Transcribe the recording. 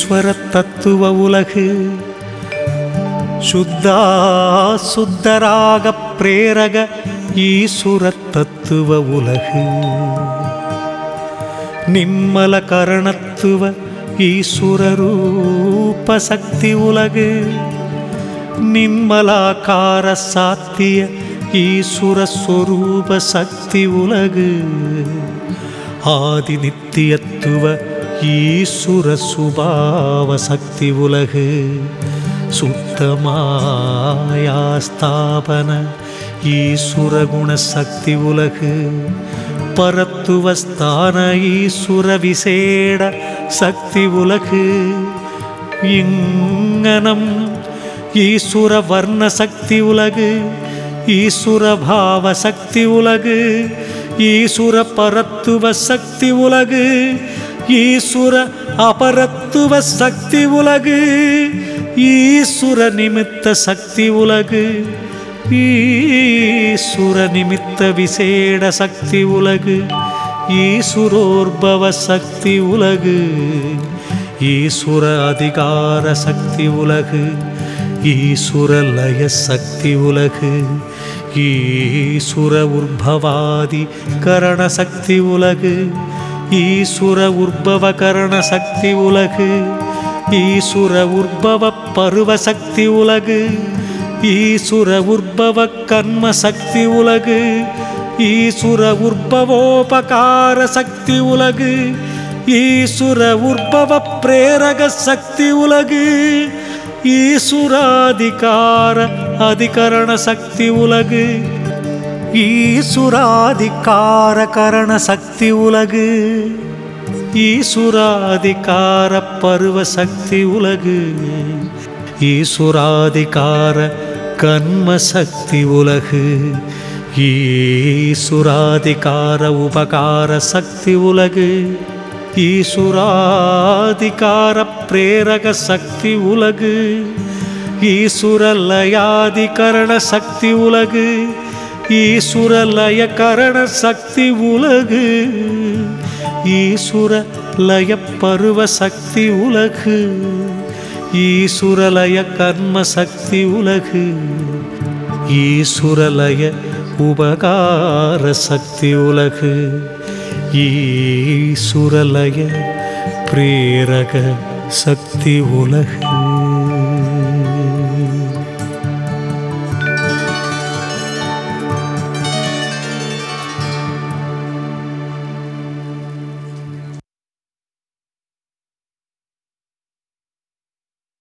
ஈஸ்வர தத்துவ உலகு சுத்தா சுத்தராக பிரேரக ஈஸ்வர தத்துவ உலகு நிம்மல கரணத்துவ ஈஸ்வர ரூப சக்தி உலகு நிம்மலாக்கார சாத்திய ஈஸ்வர ஸ்வரூப சக்தி உலகு ஆதி நித்தியத்துவ ஈஸ்வர சுபாவ சக்தி உலகு சுத்தமாயாஸ்தாபன ஈஸ்வர குணசக்தி உலகு பரத்துவஸ்தான ஈஸ்வர விசேட சக்தி உலகு இங்கனம் ஈஸ்வர வர்ண சக்தி உலகு ஈஸ்வர பாவ சக்தி உலகு ஈஸ்வர பரத்துவ சக்தி உலகு ஈஸ்வர அபரத்துவ சக்தி உலகு ஈஸ்வர நிமித்த சக்தி உலகு ஈஸ்வர நிமித்த விசேட சக்தி உலகு ஈஸ்வரோர்பவ சக்தி உலகு ஈஸ்வர அதிகார சக்தி உலகு ஈஸ்வர லய சக்தி உலகு ஈஸ்வர உற்பவாதி கரண சக்தி உலகு ஈஸ்வர உற்பவ கரண சக்தி உலகு ஈஸ்வர உற்பவ பருவ சக்தி உலகு ஈஸ்வர உற்பவ கர்ம சக்தி உலகு ஈஸ்வர உற்பவோபகார சக்தி உலகு ஈஸ்வர உற்பவ பிரேரக சக்தி உலகு ஈஸ்வராதிகார அதிகரண சக்தி உலகு ஈஸ்வராதிகார கரண சக்தி உலகு ஈஸ்வராதிகார பருவ சக்தி உலகு ஈஸ்வராதிகார கர்ம சக்தி உலகு ஈஸ்வராதிகார உபகார சக்தி உலகு ஈஸ்வராதிகார பிரேரக சக்தி உலகு ஈஸ்வர லயாதிகரண சக்தி உலகு ஈஸ்வர லயகரண சக்தி உலகு ஈஸ்வர லய பருவ சக்தி உலகு ஈஸ்வரலய கர்ம சக்தி உலகு ஈஸ்வரலய உபகார சக்தி உலகு ஈஸ்வரலய பிரேரக சக்தி உலகு